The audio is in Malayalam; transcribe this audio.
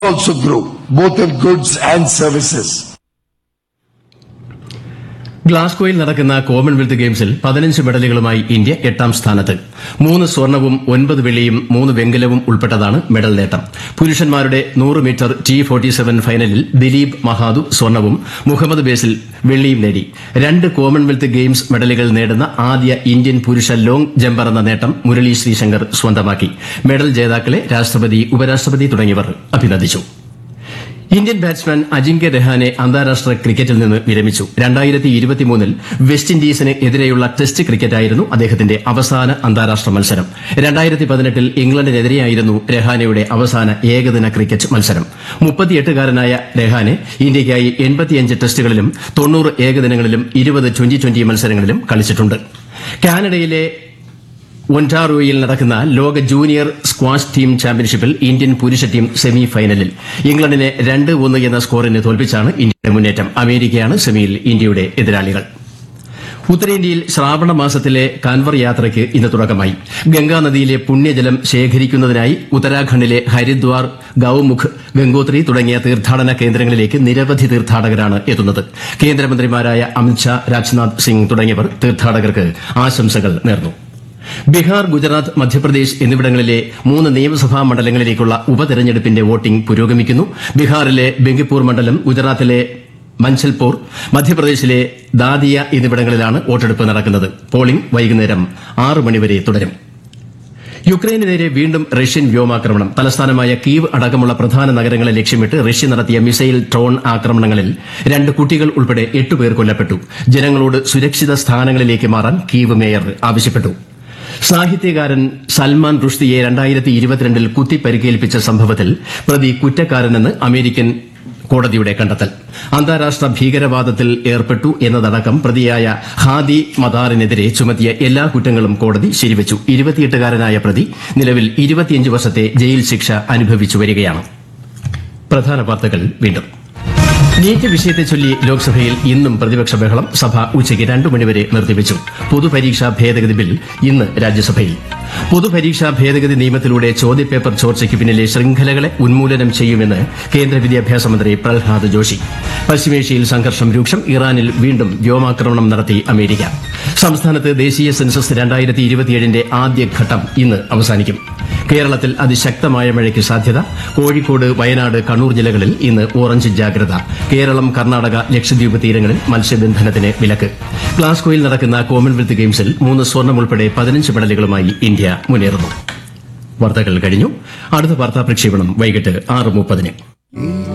also grow, both in goods and services. ഗ്ലാസ്ഗോയിൽ നടക്കുന്ന കോമൺവെൽത്ത് ഗെയിംസിൽ പതിനഞ്ച് മെഡലുകളുമായി ഇന്ത്യ എട്ടാം സ്ഥാനത്ത് മൂന്ന് സ്വർണവും ഒൻപത് വെള്ളിയും മൂന്ന് വെങ്കലവും ഉൾപ്പെട്ടതാണ് മെഡൽ നേട്ടം പുരുഷന്മാരുടെ നൂറ് മീറ്റർ ടി ഫോർട്ടി സെവൻ ഫൈനലിൽ ദിലീപ് മഹാദു സ്വർണവും മുഹമ്മദ് ബേസിൽ വെള്ളിയും നേടി രണ്ട് കോമൺവെൽത്ത് ഗെയിംസ് മെഡലുകൾ നേടുന്ന ആദ്യ ഇന്ത്യൻ പുരുഷ ലോങ് ജമ്പർ എന്ന നേട്ടം മുരളി ശ്രീശങ്കർ സ്വന്തമാക്കി മെഡൽ ജേതാക്കളെ രാഷ്ട്രപതി ഉപരാഷ്ട്രപതി തുടങ്ങിയവർ അഭിനന്ദിച്ചു ഇന്ത്യൻ ബാറ്റ്സ്മാൻ അജിങ്ക്യ രഹാനെ അന്താരാഷ്ട്ര ക്രിക്കറ്റിൽ നിന്ന് വിരമിച്ചു രണ്ടായിരത്തി ഇരുപത്തിമൂന്നിൽ വെസ്റ്റ് ഇൻഡീസിന് എതിരെയുള്ള ടെസ്റ്റ് ക്രിക്കറ്റായിരുന്നു അദ്ദേഹത്തിന്റെ അവസാന അന്താരാഷ്ട്ര മത്സരം രണ്ടായിരത്തി പതിനെട്ടിൽ ഇംഗ്ലണ്ടിനെതിരെയായിരുന്നു രഹാനെയുടെ അവസാന ഏകദിന ക്രിക്കറ്റ് മത്സരം മുപ്പത്തിയെട്ടുകാരനായ രഹാനെ ഇന്ത്യയ്ക്കായി എൺപത്തിയഞ്ച് ടെസ്റ്റുകളിലും തൊണ്ണൂറ് ഏകദിനങ്ങളിലും ഇരുപത് ട്വന്റി ട്വന്റി മത്സരങ്ങളിലും കളിച്ചിട്ടുണ്ട് കാനഡയിലെ ഒൻറ്റാറോയിൽ നടക്കുന്ന ലോക ജൂനിയർ സ്ക്വാഷ് ടീം ചാമ്പ്യൻഷിപ്പിൽ ഇന്ത്യൻ പുരുഷ ടീം സെമി ഫൈനലിൽ ഇംഗ്ലണ്ടിനെ രണ്ട് ഒന്ന് എന്ന സ്കോറിന് തോൽപ്പിച്ചാണ് ഇന്ത്യയുടെ മുന്നേറ്റം അമേരിക്കയാണ് സെമിയിൽ ഇന്ത്യയുടെ എതിരാളികൾ ഉത്തരേന്ത്യയിൽ ശ്രാവണ മാസത്തിലെ കാൻവർ യാത്രയ്ക്ക് ഇന്ന് തുടക്കമായി ഗംഗാനദിയിലെ പുണ്യജലം ശേഖരിക്കുന്നതിനായി ഉത്തരാഖണ്ഡിലെ ഹരിദ്വാർ ഗൌമുഖ് ഗംഗോത്രി തുടങ്ങിയ തീർത്ഥാടന കേന്ദ്രങ്ങളിലേക്ക് നിരവധി തീർത്ഥാടകരാണ് എത്തുന്നത് കേന്ദ്രമന്ത്രിമാരായ അമിത്ഷാ രാജ്നാഥ് സിംഗ് തുടങ്ങിയവർ തീർത്ഥാടകർക്ക് ആശംസകൾ നേർന്നു ബീഹാർ ഗുജറാത്ത് മധ്യപ്രദേശ് എന്നിവിടങ്ങളിലെ മൂന്ന് നിയമസഭാ മണ്ഡലങ്ങളിലേക്കുള്ള ഉപതെരഞ്ഞെടുപ്പിന്റെ വോട്ടിംഗ് പുരോഗമിക്കുന്നു ബീഹാറിലെ ബെങ്കിപ്പൂർ മണ്ഡലം ഗുജറാത്തിലെ മഞ്ചൽപൂർ മധ്യപ്രദേശിലെ ദാദിയ എന്നിവിടങ്ങളിലാണ് വോട്ടെടുപ്പ് നടക്കുന്നത് പോളിംഗ് വൈകുന്നേരം ആറ് മണിവരെ തുടരും യുക്രൈന് നേരെ വീണ്ടും റഷ്യൻ വ്യോമാക്രമണം തലസ്ഥാനമായ കീവ് അടക്കമുള്ള പ്രധാന നഗരങ്ങളെ ലക്ഷ്യമിട്ട് റഷ്യ നടത്തിയ മിസൈൽ ഡ്രോൺ ആക്രമണങ്ങളിൽ രണ്ട് കുട്ടികൾ ഉൾപ്പെടെ എട്ടുപേർ കൊല്ലപ്പെട്ടു ജനങ്ങളോട് സുരക്ഷിത സ്ഥാനങ്ങളിലേക്ക് മാറാൻ കീവ് മേയർ ആവശ്യപ്പെട്ടു സാഹിത്യകാരൻ സൽമാൻ റുഷ്ദിയെ രണ്ടായിരത്തി ഇരുപത്തിരണ്ടിൽ കുത്തിപ്പരിക്കേൽപ്പിച്ച സംഭവത്തിൽ പ്രതി കുറ്റക്കാരനെന്ന് അമേരിക്കൻ കോടതിയുടെ കണ്ടെത്തൽ അന്താരാഷ്ട്ര ഭീകരവാദത്തിൽ ഏർപ്പെട്ടു എന്നതടക്കം പ്രതിയായ ഹാദി മദാറിനെതിരെ ചുമത്തിയ എല്ലാ കുറ്റങ്ങളും കോടതി ശരിവച്ചു ഇരുപത്തിയെട്ടുകാരനായ പ്രതി നിലവിൽ ഇരുപത്തിയഞ്ച് വർഷത്തെ ജയിൽ ശിക്ഷ അനുഭവിച്ചു വരികയാണ് പ്രധാന വാർത്തകൾ വീണ്ടും നീറ്റ് വിഷയത്തെ ചൊല്ലി ലോക്സഭയിൽ ഇന്നും പ്രതിപക്ഷ ബഹളം സഭ ഉച്ചയ്ക്ക് രണ്ടു മണിവരെ നിർത്തിവച്ചു പൊതുപരീക്ഷാ ഭേദഗതി ബിൽ ഇന്ന് രാജ്യസഭയിൽ പൊതുപരീക്ഷാ ഭേദഗതി നിയമത്തിലൂടെ ചോദ്യപേപ്പർ ചോർച്ചയ്ക്ക് പിന്നിലെ ശൃംഖലകളെ ഉന്മൂലനം ചെയ്യുമെന്ന് കേന്ദ്ര വിദ്യാഭ്യാസ മന്ത്രി പ്രഹ്ലാദ് ജോഷി പശ്ചിമേഷ്യയിൽ സംഘർഷം രൂക്ഷം ഇറാനിൽ വീണ്ടും വ്യോമാക്രമണം നടത്തി അമേരിക്ക സംസ്ഥാനത്ത് ദേശീയ സെൻസസ് രണ്ടായിരത്തി ഇരുപത്തിയേഴിന്റെ ആദ്യഘട്ടം ഇന്ന് അവസാനിക്കും കേരളത്തിൽ അതിശക്തമായ മഴയ്ക്ക് സാധ്യത കോഴിക്കോട് വയനാട് കണ്ണൂർ ജില്ലകളിൽ ഇന്ന് ഓറഞ്ച് ജാഗ്രത കേരളം കർണാടക ലക്ഷദ്വീപ് തീരങ്ങളിൽ മത്സ്യബന്ധനത്തിന് വിലക്ക് ഗ്ലാസ്ഗോയിൽ നടക്കുന്ന കോമൺവെൽത്ത് ഗെയിംസിൽ മൂന്ന് സ്വർണം ഉൾപ്പെടെ പതിനഞ്ച് മെഡലുകളുമായി ഇന്ത്യ മുന്നേറുന്നു വാർത്തകൾ കഴിഞ്ഞു അടുത്ത വാർത്താ പ്രക്ഷേപണം വൈകിട്ട് ആറ് മുപ്പതിന്